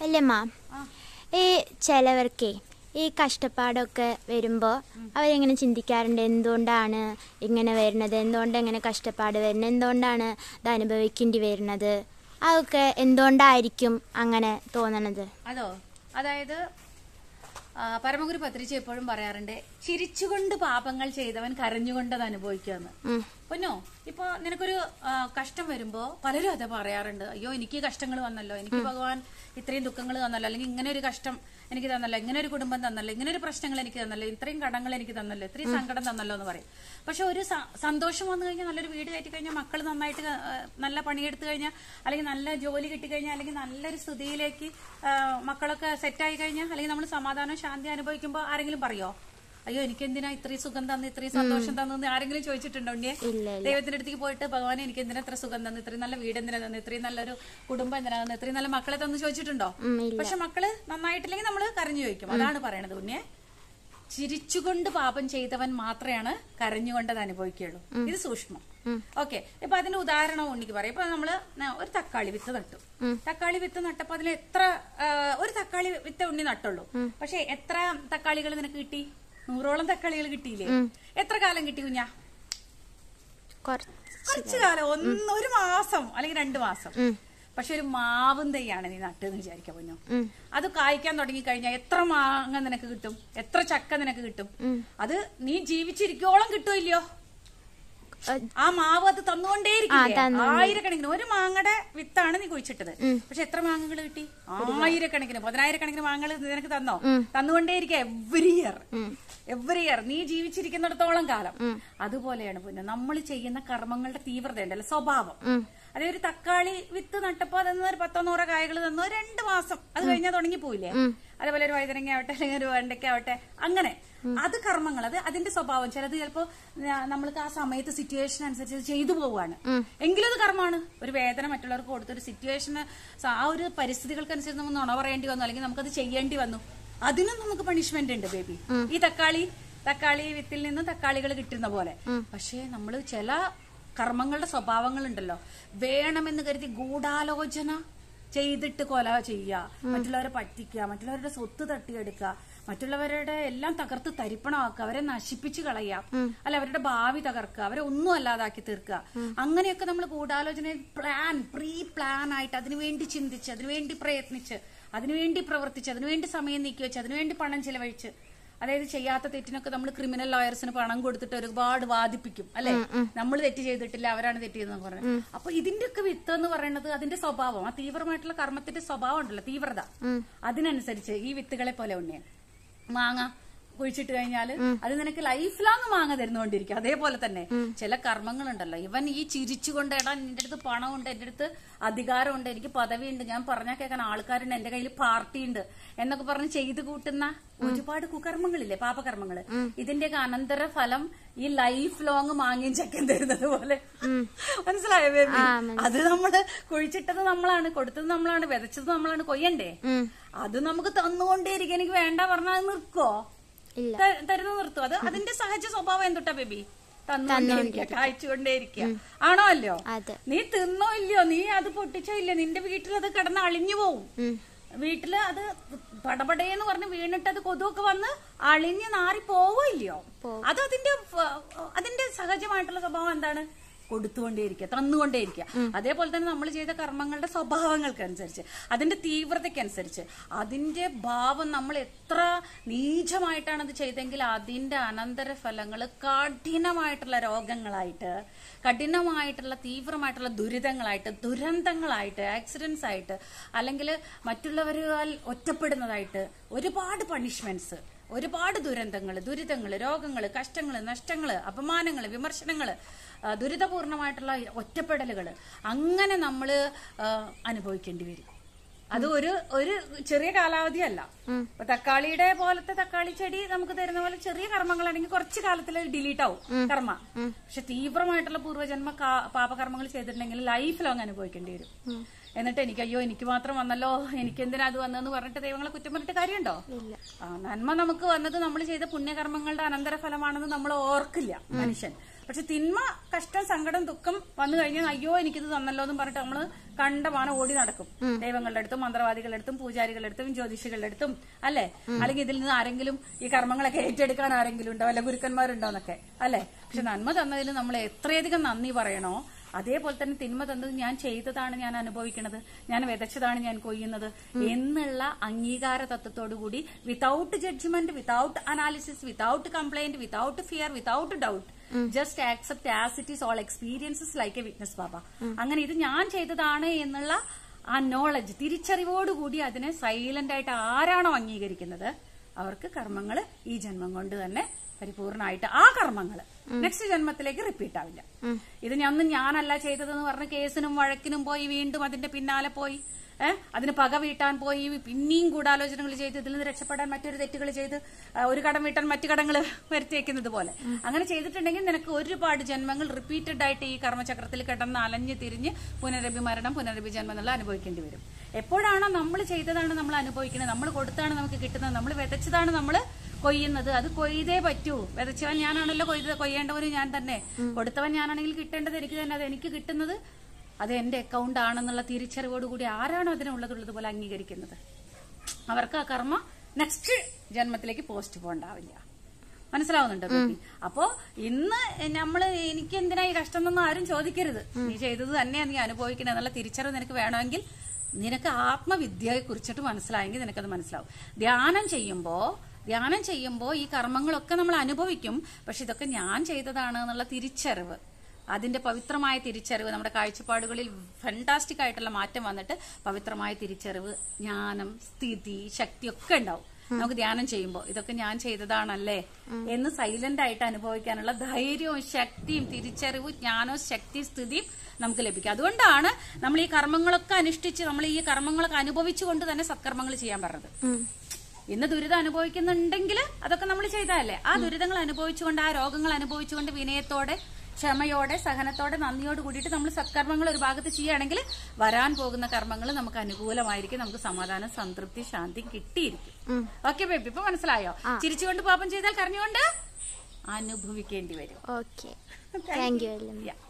വല്യമ്മ ആ. ഈ ചിലവർക്കേ ഈ കഷ്ടപ്പാടൊക്കെ വരുമ്പോൾ അവരിങ്ങനെ ചിന്തിക്കാറുണ്ട് എന്തുകൊണ്ടാണ് ഇങ്ങനെ വരുന്നത് എന്തുകൊണ്ട് ഇങ്ങനെ കഷ്ടപ്പാട് വരുന്നത് എന്തുകൊണ്ടാണ് ഇത് അനുഭവിക്കേണ്ടി വരുന്നത് അതൊക്കെ എന്തുകൊണ്ടായിരിക്കും അങ്ങനെ തോന്നണത് അതോ അതായത് ആ, പരമഗുരു പത്രിച്ച എപ്പോഴും പറയാറുണ്ട് ചിരിച്ചുകൊണ്ട് പാപങ്ങൾ ചെയ്തവൻ കരഞ്ഞുകൊണ്ട് അത് അനുഭവിക്കുമെന്ന് ഉം. പൊന്നോ ഇപ്പൊ നിനക്കൊരു ആ, കഷ്ടം വരുമ്പോ പലരും അത് പറയാറുണ്ട് അയ്യോ എനിക്ക് കഷ്ടങ്ങൾ വന്നല്ലോ എനിക്ക് ഭഗവാൻ ഇത്രയും ദുഃഖങ്ങൾ തന്നല്ലോ അല്ലെങ്കിൽ ഇങ്ങനെ ഒരു കഷ്ടം എനിക്ക് തന്നല്ലോ ഇങ്ങനെ ഒരു കുടുംബം തന്നല്ലോ ഇങ്ങനെ ഒരു പ്രശ്നങ്ങൾ എനിക്ക് തന്നല്ലോ ഇത്രയും കടങ്ങൾ എനിക്ക് തന്നല്ലോ ഇത്രയും സങ്കടം തന്നല്ലോ എന്ന് പറയും പക്ഷെ ഒരു സ- സന്തോഷം വന്നു കഴിഞ്ഞാൽ നല്ലൊരു വീട് കയറ്റി കഴിഞ്ഞാൽ മക്കൾ നന്നായിട്ട് ആ, നല്ല പണിയെടുത്തു കഴിഞ്ഞാൽ അല്ലെങ്കിൽ നല്ല ജോലി കിട്ടിക്കഴിഞ്ഞാൽ അല്ലെങ്കിൽ നല്ലൊരു സ്ഥിതിയിലേക്ക് ആ, മക്കളൊക്കെ സെറ്റായി കഴിഞ്ഞാൽ അല്ലെങ്കിൽ നമ്മൾ സമാധാനം ശാന്തി അനുഭവിക്കുമ്പോൾ ആരെങ്കിലും പറയോ അയ്യോ എനിക്ക് എന്തിനാ ഇത്രയും സുഖം തന്നു ഇത്രയും സന്തോഷം തന്നു എന്ന് ആരെങ്കിലും ചോദിച്ചിട്ടുണ്ടോ ഉണ്ണിയെ ഇല്ല ഇല്ല ദൈവത്തിന്റെ അടുത്തേക്ക് പോയിട്ട് ഭഗവാനെ എനിക്ക് എന്തിനാ ഇത്ര സുഖം തന്നു ഇത്രയും നല്ല വീട് എന്തിനാ തന്നു ഇത്രയും നല്ലൊരു കുടുംബം എന്തിനാ തന്നു ഇത്രയും നല്ല മക്കളെ തന്നു ചോദിച്ചിട്ടുണ്ടോ ഉം, ഇല്ല പക്ഷെ മക്കള് നന്നായിട്ടില്ലെങ്കിൽ നമ്മൾ കരഞ്ഞു ചോദിക്കും അതാണ് പറയണത് ഉണ്ണിയെ ചിരിച്ചുകൊണ്ട് പാപം ചെയ്തവൻ മാത്രമാണ് കരഞ്ഞുകൊണ്ട് അത് അനുഭവിക്കുള്ളൂ ഇത് സൂക്ഷ്മം ഓക്കെ ഇപ്പൊ അതിന് ഉദാഹരണം ഉണ്ണിക്ക് പറയാം ഇപ്പൊ നമ്മള് ന- ഒരു തക്കാളി വിത്ത് നട്ടു തക്കാളി വിത്ത് നട്ടപ്പോ അതിൽ എത്ര ആ, ഒരു തക്കാളി വിത്ത് ഉണ്ണി നട്ടുള്ളൂ പക്ഷെ എത്ര തക്കാളികൾ നിനക്ക് കിട്ടി നൂറോളം തക്കാളികൾ കിട്ടിയില്ലേ എത്ര കാലം കിട്ടി കുഞ്ഞാ കുറച്ച് കുറച്ചു കാലം ഒന്ന് ഒരു മാസം അല്ലെങ്കിൽ രണ്ടു മാസം ഉം. പക്ഷെ ഒരു മാവും തൈയാണ് നീ നട്ടെന്ന് വിചാരിക്കാം പൊന്നോ ഉം. അത് കായ്ക്കാൻ തുടങ്ങി കഴിഞ്ഞാൽ എത്ര മാങ്ങ നിനക്ക് കിട്ടും എത്ര ചക്ക നിനക്ക് കിട്ടും അത് നീ ജീവിച്ചിരിക്കോളം കിട്ടുമോ ഇല്ലയോ ഏഹ്, ആ മാവ് അത് തന്നുകൊണ്ടേയിരിക്കില്ലേ ആ, തന്നുകൊണ്ടേ- ആയിരക്കണക്കിന് ഒരു മാങ്ങയുടെ വിത്താണ് നീ കുഴിച്ചിട്ടത് പക്ഷെ എത്ര മാങ്ങകൾ കിട്ടി ആയിരക്കണക്കിന് പതിനായിരക്കണക്കിന് മാങ്ങകൾ നിനക്ക് തന്നോ തന്നുകൊണ്ടേയിരിക്കുക എവറി ഇയർ എവറി ഇയർ നീ ജീവിച്ചിരിക്കുന്നിടത്തോളം കാലം അതുപോലെയാണ് പിന്നെ നമ്മൾ ചെയ്യുന്ന കർമ്മങ്ങളുടെ തീവ്രത ഉണ്ടല്ലോ സ്വഭാവം അതേ ഒരു തക്കാളി വിത്ത് നട്ടപ്പോ അതെന്ന് ഒരു പത്തോ നൂറോ കായകൾ തന്നു ഒരു രണ്ട് മാസം അത് കഴിഞ്ഞാൽ തുടങ്ങി പോയില്ലേ അതേപോലെ ഒരു വഴുതനങ്ങ ആവട്ടെ അല്ലെങ്കിൽ ഒരു വെണ്ടയ്ക്ക ആവട്ടെ അങ്ങനെ അത് കർമ്മങ്ങൾ അത് അതിന്റെ സ്വഭാവം ചിലത് ചിലപ്പോ ഞാ- നമ്മൾക്ക് ആ സമയത്ത് സിറ്റുവേഷൻ അനുസരിച്ച് അത് ചെയ്തു പോവുകയാണ് എങ്കിലും അത് കർമ്മമാണ് ഒരു വേദന മറ്റുള്ളവർക്ക് കൊടുത്ത ഒരു സിറ്റുവേഷന് ആ ഒരു പരിസ്ഥിതികൾക്കനുസരിച്ച് നമുക്ക് നുണ പറയേണ്ടി വന്നു അല്ലെങ്കിൽ നമുക്കത് ചെയ്യേണ്ടി വന്നു അതിനും നമുക്ക് പണിഷ്മെന്റ് ഉണ്ട് ബേബി ഈ തക്കാളി തക്കാളി വിത്തിൽ നിന്ന് തക്കാളികൾ കിട്ടുന്ന പോലെ പക്ഷേ നമ്മൾ ചില കർമ്മങ്ങളുടെ സ്വഭാവങ്ങളുണ്ടല്ലോ വേണമെന്ന് കരുതി ഗൂഢാലോചന ചെയ്തിട്ട് കൊല ചെയ്യുക മറ്റുള്ളവരെ പറ്റിക്കുക മറ്റുള്ളവരുടെ സ്വത്ത് തട്ടിയെടുക്കുക മറ്റുള്ളവരുടെ എല്ലാം തകർത്ത് തരിപ്പണമാക്കുക അവരെ നശിപ്പിച്ച് കളയുക അല്ല അവരുടെ ഭാവി തകർക്കുക അവരെ ഒന്നും അല്ലാതാക്കി തീർക്കുക അങ്ങനെയൊക്കെ നമ്മൾ ഗൂഢാലോചന പ്ലാൻ പ്രീ പ്ലാൻ ആയിട്ട് അതിനുവേണ്ടി ചിന്തിച്ച് അതിനുവേണ്ടി പ്രയത്നിച്ച് അതിനുവേണ്ടി പ്രവർത്തിച്ച് അതിനുവേണ്ടി സമയം നീക്കി വെച്ച് അതിനുവേണ്ടി പണം ചെലവഴിച്ച് അതായത് ചെയ്യാത്ത തെറ്റിനൊക്കെ നമ്മൾ ക്രിമിനൽ ലോയേഴ്സിന് പണം കൊടുത്തിട്ട് ഒരുപാട് വാദിപ്പിക്കും അല്ലെ നമ്മൾ തെറ്റ് ചെയ്തിട്ടില്ല അവരാണ് തെറ്റ് ചെയ്തതെന്ന് പറഞ്ഞത് അപ്പൊ ഇതിന്റെ ഒക്കെ വിത്ത് എന്ന് പറയുന്നത് അതിന്റെ സ്വഭാവം ആ തീവ്രമായിട്ടുള്ള കർമ്മത്തിന്റെ സ്വഭാവം ഉണ്ടല്ലോ തീവ്രത അതിനനുസരിച്ച് ഈ വിത്തുകളെ പോലെ ഉണ്ണിയൻ മാങ്ങ കുഴിച്ചിട്ട് കഴിഞ്ഞാല് അത് നിനക്ക് ലൈഫ് ലോങ് മാങ്ങ തരുന്നുകൊണ്ടിരിക്കും അതേപോലെ തന്നെ ചില കർമ്മങ്ങളുണ്ടല്ലോ ഇവൻ ഈ ചിരിച്ചുകൊണ്ട് എടാ നിന്റെ അടുത്ത് പണമുണ്ട് എന്റെ അടുത്ത് അധികാരമുണ്ട് എനിക്ക് പദവിയുണ്ട് ഞാൻ പറഞ്ഞാൽ കേൾക്കാൻ ആൾക്കാരുണ്ട് എന്റെ കയ്യിൽ പാർട്ടി ഉണ്ട് എന്നൊക്കെ പറഞ്ഞ് ചെയ്തു കൂട്ടുന്ന ഒരുപാട് കുകർമ്മങ്ങളില്ലേ പാപകർമ്മങ്ങള് ഇതിന്റെയൊക്കെ അനന്തര ഫലം ഈ ലൈഫ് ലോങ് മാങ്ങയും ചക്കയും തരുന്നത് പോലെ മനസ്സിലായോ ബേബി അത് നമ്മള് കുഴിച്ചിട്ടത് നമ്മളാണ് കൊടുത്തത് നമ്മളാണ് വിതച്ചത് നമ്മളാണ് കൊയ്യണ്ടേ അത് നമുക്ക് തന്നുകൊണ്ടേയിരിക്കും എനിക്ക് വേണ്ട പറഞ്ഞാൽ അത് നിർക്കോ ഇല്ല ത- തരുന്നത് നിർത്തും അത് അതിന്റെ സഹജ സ്വഭാവം എന്തുട്ടാ ബേബി തന്നുകൊണ്ടേയിരിക്കുക കായ്ച്ചുകൊണ്ടേയിരിക്കുക ആണോ അല്ലയോ അതെ നീ തിന്നോ ഇല്ലയോ നീ അത് പൊട്ടിച്ചോ ഇല്ലയോ നിന്റെ വീട്ടിൽ അത് കിടന്ന് അളിഞ്ഞു പോവും ഉം. വീട്ടില് അത് പടപടേന്ന് പറഞ്ഞ് വീണിട്ട് അത് കൊതുവൊക്കെ വന്ന് അളിഞ്ഞ് നാറി പോവോ ഇല്ലയോ അത് അതിന്റെ ഫ- അതിന്റെ സഹജമായിട്ടുള്ള സ്വഭാവം എന്താണ് കൊടുത്തുകൊണ്ടേയിരിക്കുക തന്നുകൊണ്ടേയിരിക്കുക അതേപോലെ തന്നെ നമ്മൾ ചെയ്ത കർമ്മങ്ങളുടെ സ്വഭാവങ്ങൾക്കനുസരിച്ച് അതിന്റെ തീവ്രതയ്ക്കനുസരിച്ച് അതിന്റെ ഭാവം നമ്മൾ എത്ര നീചമായിട്ടാണ് അത് ചെയ്തെങ്കിൽ അതിന്റെ അനന്തര ഫലങ്ങൾ കഠിനമായിട്ടുള്ള രോഗങ്ങളായിട്ട് കഠിനമായിട്ടുള്ള തീവ്രമായിട്ടുള്ള ദുരിതങ്ങളായിട്ട് ദുരന്തങ്ങളായിട്ട് ആക്സിഡൻസ് ആയിട്ട് അല്ലെങ്കിൽ മറ്റുള്ളവരാൽ ഒറ്റപ്പെടുന്നതായിട്ട് ഒരുപാട് പണിഷ്മെന്റ്സ് ഒരുപാട് ദുരന്തങ്ങൾ ദുരിതങ്ങൾ രോഗങ്ങൾ കഷ്ടങ്ങൾ നഷ്ടങ്ങൾ അപമാനങ്ങൾ വിമർശനങ്ങൾ ദുരിതപൂർണമായിട്ടുള്ള ഒറ്റപ്പെടലുകൾ അങ്ങനെ നമ്മൾ അനുഭവിക്കേണ്ടി വരും അത് ഒരു ഒരു ചെറിയ കാലാവധിയല്ല ഇപ്പൊ തക്കാളിയുടെ പോലത്തെ തക്കാളി ചെടി നമുക്ക് തരുന്ന പോലെ ചെറിയ കർമ്മങ്ങളാണെങ്കിൽ കുറച്ച് കാലത്തിൽ ഡിലീറ്റ് ആവും കർമ്മ പക്ഷെ തീവ്രമായിട്ടുള്ള പൂർവ്വജന്മ കാ- പാപകർമ്മങ്ങൾ ചെയ്തിട്ടുണ്ടെങ്കിൽ ലൈഫ് ലോങ് അനുഭവിക്കേണ്ടി വരും എന്നിട്ട് എനിക്ക് അയ്യോ എനിക്ക് മാത്രം വന്നല്ലോ എനിക്ക് എന്തിനാ അത് വന്നതെന്ന് പറഞ്ഞിട്ട് ദൈവങ്ങളെ കുറ്റം പറഞ്ഞിട്ട് കാര്യമുണ്ടോ ആ നന്മ നമുക്ക് വന്നത് നമ്മൾ ചെയ്ത പുണ്യകർമ്മങ്ങളുടെ അനന്തര ഫലമാണെന്ന് നമ്മൾ ഓർക്കില്ല മനുഷ്യൻ പക്ഷെ തിന്മ കഷ്ടം സങ്കടം ദുഃഖം വന്നു കഴിഞ്ഞാൽ അയ്യോ എനിക്കിത് തന്നല്ലോ എന്ന് പറഞ്ഞിട്ട് നമ്മള് കണ്ടമാനം ഓടി നടക്കും ദൈവങ്ങളുടെ അടുത്തും മന്ത്രവാദികളുടെ അടുത്തും പൂജാരികളുടെ അടുത്തും ജ്യോതിഷികളുടെ അടുത്തും അല്ലെ അല്ലെങ്കിൽ ഇതിൽ നിന്ന് ആരെങ്കിലും ഈ കർമ്മങ്ങളൊക്കെ ഏറ്റെടുക്കാൻ ആരെങ്കിലും ഉണ്ടോ അല്ലെ ഗുരുക്കന്മാരുണ്ടോ എന്നൊക്കെ അല്ലെ പക്ഷെ നന്മ തന്നതിൽ നമ്മൾ എത്രയധികം നന്ദി പറയണോ അതേപോലെ തന്നെ തിന്മ തന്നത് ഞാൻ ചെയ്തതാണ് ഞാൻ അനുഭവിക്കുന്നത് ഞാൻ വിതച്ചതാണ് ഞാൻ കൊയ്യുന്നത് എന്നുള്ള അംഗീകാര തത്വത്തോടുകൂടി without judgement without analysis without complaint without fear without doubt just accept as it is all experiences like a witness Baba അങ്ങനെ ഇത് ഞാൻ ചെയ്തതാണ് എന്നുള്ള ആ നോളജ് തിരിച്ചറിവോടുകൂടി അതിനെ സൈലന്റ് ആയിട്ട് ആരാണോ അംഗീകരിക്കുന്നത് അവർക്ക് കർമ്മങ്ങൾ ഈ ജന്മം കൊണ്ട് തന്നെ പരിപൂർണമായിട്ട് ആ കർമ്മങ്ങൾ നെക്സ്റ്റ് ജന്മത്തിലേക്ക് റിപ്പീറ്റ് ആവില്ല ഇത് ഞാനൊന്നും ഞാനല്ല ചെയ്തതെന്ന് പറഞ്ഞ് കേസിനും വഴക്കിനും പോയി വീണ്ടും അതിന്റെ പിന്നാലെ പോയി ഏഹ് അതിന് പക വീട്ടാൻ പോയി പിന്നെയും ഗൂഢാലോചനകൾ ചെയ്ത് ഇതിൽ നിന്ന് രക്ഷപ്പെടാൻ മറ്റൊരു തെറ്റുകൾ ചെയ്ത് ആ, ഒരു കടം വീട്ടാൻ മറ്റു കടങ്ങൾ വരുത്തിയേക്കുന്നത് പോലെ അങ്ങനെ ചെയ്തിട്ടുണ്ടെങ്കിൽ നിനക്ക് ഒരുപാട് ജന്മങ്ങൾ റിപ്പീറ്റഡ് ആയിട്ട് ഈ കർമ്മചക്രത്തിൽ കിടന്ന് അലഞ്ഞു തിരിഞ്ഞ് പുനരഭി മരണം പുനരഭി ജന്മം എന്നുള്ള അനുഭവിക്കേണ്ടി വരും എപ്പോഴാണോ നമ്മൾ ചെയ്തതാണ് നമ്മൾ അനുഭവിക്കുന്നത് നമ്മൾ കൊടുത്താണ് നമുക്ക് കിട്ടുന്നത് നമ്മൾ വിതച്ചതാണ് നമ്മൾ കൊയ്യുന്നത് അത് കൊയ്തേ പറ്റൂ വിതച്ചവൻ ഞാനാണല്ലോ കൊയ്ത് കൊയ്യേണ്ടവന് ഞാൻ തന്നെ കൊടുത്തവൻ ഞാനാണെങ്കിൽ കിട്ടേണ്ടത് എനിക്ക് തന്നെ അത് എനിക്ക് കിട്ടുന്നത് അത് എന്റെ അക്കൗണ്ട് ആണെന്നുള്ള തിരിച്ചറിവോടുകൂടി ആരാണോ അതിനുള്ളതുള്ളത് പോലെ അംഗീകരിക്കുന്നത് അവർക്ക് ആ കർമ്മ നെക്സ്റ്റ് ജന്മത്തിലേക്ക് പോസ്റ്റ് പോകണ്ടാവില്ല മനസ്സിലാവുന്നുണ്ടോ ബേബി അപ്പോ ഇന്ന് നമ്മള് എനിക്ക് എന്തിനാ ഈ കഷ്ടം എന്നൊന്നും ആരും ചോദിക്കരുത് നീ ചെയ്തത് തന്നെയാ നീ അനുഭവിക്കുന്നത് എന്നുള്ള തിരിച്ചറിവ് നിനക്ക് വേണമെങ്കിൽ നിനക്ക് ആത്മവിദ്യയെ കുറിച്ചിട്ട് മനസ്സിലായെങ്കിൽ നിനക്കത് മനസ്സിലാവും ധ്യാനം ചെയ്യുമ്പോ ധ്യാനം ചെയ്യുമ്പോൾ ഈ കർമ്മങ്ങളൊക്കെ നമ്മൾ അനുഭവിക്കും പക്ഷെ ഇതൊക്കെ ഞാൻ ചെയ്തതാണ് എന്നുള്ള തിരിച്ചറിവ് അതിന്റെ പവിത്രമായ തിരിച്ചറിവ് നമ്മുടെ കാഴ്ചപ്പാടുകളിൽ ഫണ്ടാസ്റ്റിക് ആയിട്ടുള്ള മാറ്റം വന്നിട്ട് പവിത്രമായ തിരിച്ചറിവ് ജ്ഞാനം സ്ഥിതി ശക്തി ഒക്കെ ഉണ്ടാവും നമുക്ക് ധ്യാനം ചെയ്യുമ്പോൾ ഇതൊക്കെ ഞാൻ ചെയ്തതാണല്ലേ എന്ന് സൈലന്റ് ആയിട്ട് അനുഭവിക്കാനുള്ള ധൈര്യവും ശക്തിയും തിരിച്ചറിവും ജ്ഞാനവും ശക്തി സ്ഥിതിയും നമുക്ക് ലഭിക്കും അതുകൊണ്ടാണ് നമ്മൾ ഈ കർമ്മങ്ങളൊക്കെ അനുഷ്ഠിച്ച് നമ്മൾ ഈ കർമ്മങ്ങളൊക്കെ അനുഭവിച്ചുകൊണ്ട് തന്നെ സത്കർമ്മങ്ങൾ ചെയ്യാൻ പറഞ്ഞത് ഇന്ന് ദുരിതം അനുഭവിക്കുന്നുണ്ടെങ്കിൽ അതൊക്കെ നമ്മൾ ചെയ്തതല്ലേ ആ ദുരിതങ്ങൾ അനുഭവിച്ചുകൊണ്ട് ആ രോഗങ്ങൾ അനുഭവിച്ചുകൊണ്ട് വിനയത്തോടെ ക്ഷമയോടെ സഹനത്തോടെ നന്ദിയോട് കൂടിയിട്ട് നമ്മൾ സത്കർമ്മങ്ങൾ ഒരു ഭാഗത്ത് ചെയ്യുകയാണെങ്കിൽ വരാൻ പോകുന്ന കർമ്മങ്ങൾ നമുക്ക് അനുകൂലമായിരിക്കും നമുക്ക് സമാധാനം സംതൃപ്തി ശാന്തി കിട്ടിയിരിക്കും ഓക്കെ ബേബി ഇപ്പൊ മനസ്സിലായോ ചിരിച്ചുകൊണ്ട് പാപം ചെയ്താൽ കരഞ്ഞുകൊണ്ട് അനുഭവിക്കേണ്ടി വരും okay thank you very much Yeah.